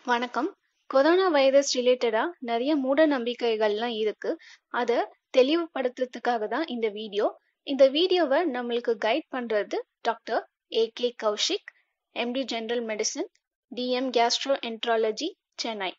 வணக்கம் corona virus ரிலேட்டடா நிறைய மூட நம்பிக்கைகள்லாம் இருக்கு அதை தெளிவுபடுத்துறதுக்காக தான் இந்த வீடியோ இந்த வீடியோவை நம்மளுக்கு கைட் பண்றது doctor A K Kaushik MD general medicine DM gastroenterology Chennai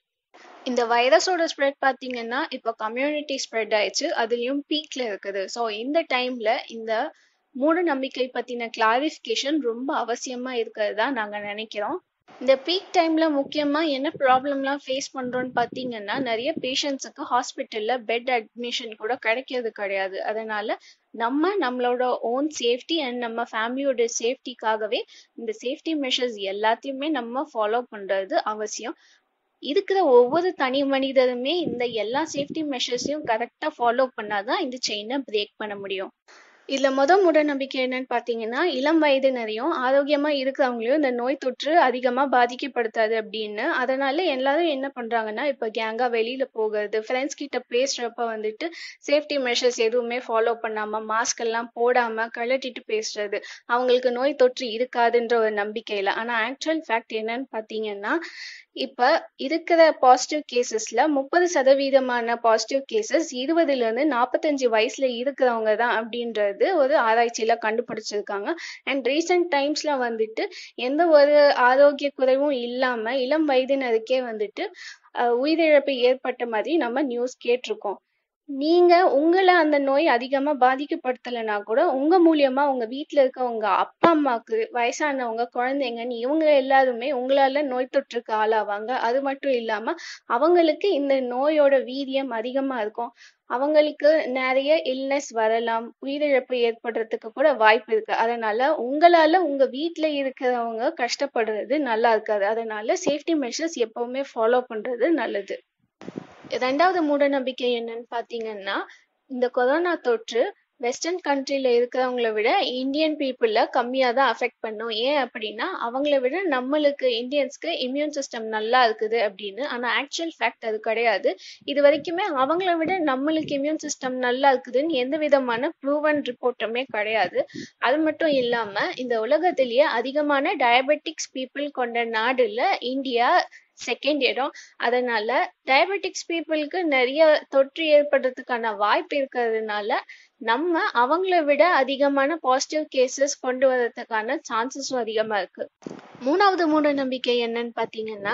இந்த வைரஸோட ஸ்ப்ரெட் பார்த்தீங்கன்னா இப்போ கம்யூனிட்டி ஸ்ப்ரெட் ஆயிடுச்சு அதுலயும் பீக்ல இருக்குது ஸோ இந்த டைம்ல இந்த மூட நம்பிக்கை பத்தின கிளாரிஃபிகேஷன் ரொம்ப அவசியமா இருக்கிறது தான் நாங்க நினைக்கிறோம் இந்த பீக் டைம்ல முக்கியமா என்ன ப்ராப்ளம்லாம் ஃபேஸ் பண்றோம்னு பாத்தீங்கன்னா நிறைய பேஷண்ட்ஸுக்கு ஹாஸ்பிட்டல்ல பெட் அட்மிஷன் கூட கிடைக்கிறது கிடையாது அதனால நம்ம நம்மளோட ஓன் சேஃப்டி அண்ட் நம்ம ஃபேமிலியோட சேஃப்டிக்காகவே இந்த சேஃப்டி மெஷர்ஸ் எல்லாத்தையுமே நம்ம ஃபாலோ பண்றது அவசியம் இருக்கிற ஒவ்வொரு தனி மனிதருமே இந்த எல்லா சேஃப்டி மெஷர்ஸையும் கரெக்டா ஃபாலோ பண்ணாதான் இந்த செயினை பிரேக் பண்ண முடியும் இதுல முத மூட நம்பிக்கை என்னன்னு பாத்தீங்கன்னா இளம் வயதினரையும் ஆரோக்கியமா இருக்கிறவங்களையும் இந்த நோய் தொற்று அதிகமா பாதிக்கப்படுத்தாது அப்படின்னு அதனால எல்லாரும் என்ன பண்றாங்கன்னா இப்ப கேங்கா வெளியில போகிறது ஃப்ரெண்ட்ஸ் கிட்ட பேசுறப்ப வந்துட்டு சேஃப்டி மெஷர்ஸ் எதுவுமே ஃபாலோ பண்ணாம மாஸ்க் எல்லாம் போடாம கழட்டிட்டு பேசுறது அவங்களுக்கு நோய் தொற்று இருக்காதுன்ற ஒரு நம்பிக்கையில ஆனா ஆக்சுவல் ஃபேக்ட் என்னன்னு பாத்தீங்கன்னா இப்ப இருக்கிற பாசிட்டிவ் கேசஸ்ல முப்பது சதவீதமான பாசிட்டிவ் கேசஸ் இருபதுல இருந்து நாற்பத்தஞ்சு வயசுல இருக்கிறவங்க தான் அப்படின்றது ஒரு ஆராய்ச்சியில கண்டுபிடிச்சிருக்காங்க அண்ட் ரீசெண்ட் டைம்ஸ்ல வந்துட்டு எந்த ஒரு ஆரோக்கிய குறைவும் இல்லாம இளம் வயதினருக்கே வந்துட்டு உயிரிழப்பு ஏற்பட்ட மாதிரி நம்ம நியூஸ் கேட்டிருக்கோம் நீங்க உங்களை அந்த நோய் அதிகமா பாதிக்கப்படுத்தலைன்னா கூட உங்க மூலியமா உங்க வீட்டுல இருக்க உங்க அப்பா அம்மாக்கு வயசானவங்க குழந்தைங்கன்னு இவங்க எல்லாருமே உங்களால நோய் தொற்றுக்கு ஆளாவாங்க அது மட்டும் இல்லாம அவங்களுக்கு இந்த நோயோட வீரியம் அதிகமா இருக்கும் அவங்களுக்கு நிறைய இல்னஸ் வரலாம் உயிரிழப்பு ஏற்படுறதுக்கு கூட வாய்ப்பு இருக்கு அதனால உங்களால உங்க வீட்டுல இருக்கிறவங்க கஷ்டப்படுறது நல்லா இருக்காது அதனால சேஃப்டி மெஷர்ஸ் எப்பவுமே ஃபாலோ பண்றது நல்லது ரெண்டாவது மூட நம்பிக்கை என்னன்னு பாத்தீங்கன்னா இந்த கொரோனா தொற்று வெஸ்டர்ன் கண்ட்ரில இருக்கிறவங்கள விட இந்தியன் பீப்புள கம்மியா தான் அஃபெக்ட் பண்ணும் ஏன் அப்படின்னா அவங்கள விட நம்மளுக்கு இந்தியன்ஸ்க்கு இம்யூன் சிஸ்டம் நல்லா இருக்குது அப்படின்னு ஆனா ஆக்சுவல் ஃபேக்ட் அது கிடையாது இது வரைக்குமே அவங்கள விட நம்மளுக்கு இம்யூன் சிஸ்டம் நல்லா இருக்குதுன்னு எந்த விதமான ப்ரூவன் ரிப்போர்ட்டுமே கிடையாது அது மட்டும் இல்லாம இந்த உலகத்திலேயே அதிகமான டயபெட்டிக்ஸ் பீப்புள் கொண்ட நாடுல இந்தியா செகண்ட் இடம் அதனால டயபெட்டிக்ஸ் பீப்புளுக்கு நிறைய தொற்று ஏற்படுறதுக்கான வாய்ப்பு இருக்கிறதுனால நம்ம அவங்கள விட அதிகமான பாசிட்டிவ் கேசஸ் கொண்டு வரதுக்கான சான்சஸும் அதிகமா இருக்கு மூணாவது மூட நம்பிக்கை என்னன்னு பாத்தீங்கன்னா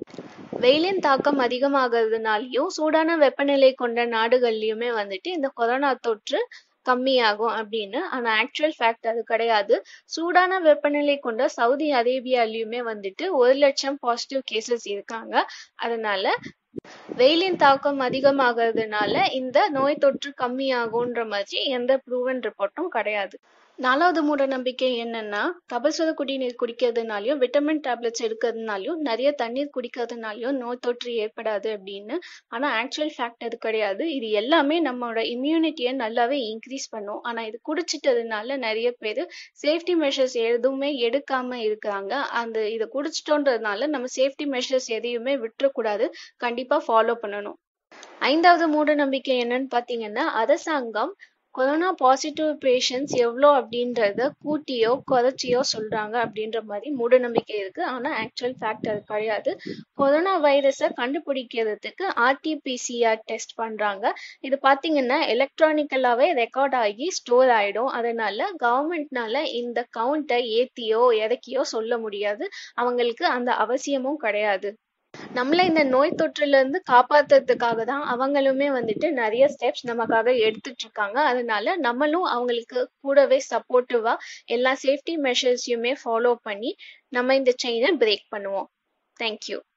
வெயிலின் தாக்கம் அதிகமாகிறதுனாலயும் சூடான வெப்பநிலை கொண்ட நாடுகள்லயுமே வந்துட்டு இந்த கொரோனா தொற்று கம்மியாகும் அப்படின்னு ஆனா ஆக்சுவல் ஃபேக்ட் அது கிடையாது சூடான வெப்பநிலை கொண்ட சவுதி அரேபியாலயுமே வந்துட்டு ஒரு லட்சம் பாசிட்டிவ் கேசஸ் இருக்காங்க அதனால வெயிலின் தாக்கம் அதிகமாகிறதுனால இந்த நோய் தொற்று கம்மியாகும்ன்ற மாதிரி எந்த ப்ரூவன் ரிப்போர்ட்டும் கிடையாது நாலாவது மூட நம்பிக்கை என்னன்னா கபசுர குடிநீர் குடிக்கிறதுனாலயும் விட்டமின் டேப்லெட்ஸ் எடுக்கிறதுனாலயும் நிறைய தண்ணீர் குடிக்கிறதுனாலயும் நோய் தொற்று ஏற்படாது அப்படின்னு ஆனா ஆக்சுவல் ஃபேக்ட் அது கிடையாது இது எல்லாமே நம்மளோட இம்யூனிட்டியை நல்லாவே இன்க்ரீஸ் பண்ணும் ஆனா இது குடிச்சிட்டதுனால நிறைய பேர் சேஃப்டி மெஷர்ஸ் எதுவுமே எடுக்காம இருக்காங்க அந்த இதை குடிச்சிட்டோன்றதுனால நம்ம சேஃப்டி மெஷர்ஸ் எதையுமே விட்டுறக்கூடாது கண்டிப்பா ஃபாலோ பண்ணணும் ஐந்தாவது மூட நம்பிக்கை என்னன்னு பாத்தீங்கன்னா அரசாங்கம் கொரோனா பாசிட்டிவ் பேஷண்ட்ஸ் எவ்வளோ அப்படின்றத கூட்டியோ குறைச்சியோ சொல்றாங்க அப்படின்ற மாதிரி மூட நம்பிக்கை இருக்கு ஆனா ஆக்சுவல் ஃபேக்ட் அது கிடையாது கொரோனா வைரஸை கண்டுபிடிக்கிறதுக்கு ஆர்டிபிசிஆர் டெஸ்ட் பண்றாங்க இது பாத்தீங்கன்னா எலக்ட்ரானிக்கலாவே ரெக்கார்ட் ஆகி ஸ்டோர் ஆயிடும் அதனால கவர்மெண்ட்னால இந்த கவுண்டை ஏத்தியோ இறக்கியோ சொல்ல முடியாது அவங்களுக்கு அந்த அவசியமும் கிடையாது நம்மள இந்த நோய் தொற்றுல இருந்து காப்பாத்துறதுக்காக தான் அவங்களுமே வந்துட்டு நிறைய ஸ்டெப்ஸ் நமக்காக எடுத்துட்டு இருக்காங்க அதனால நம்மளும் அவங்களுக்கு கூடவே சப்போர்ட்டிவா எல்லா சேஃப்டி மெஷர்ஸையுமே ஃபாலோ பண்ணி நம்ம இந்த செயினை பிரேக் பண்ணுவோம் தேங்க்யூ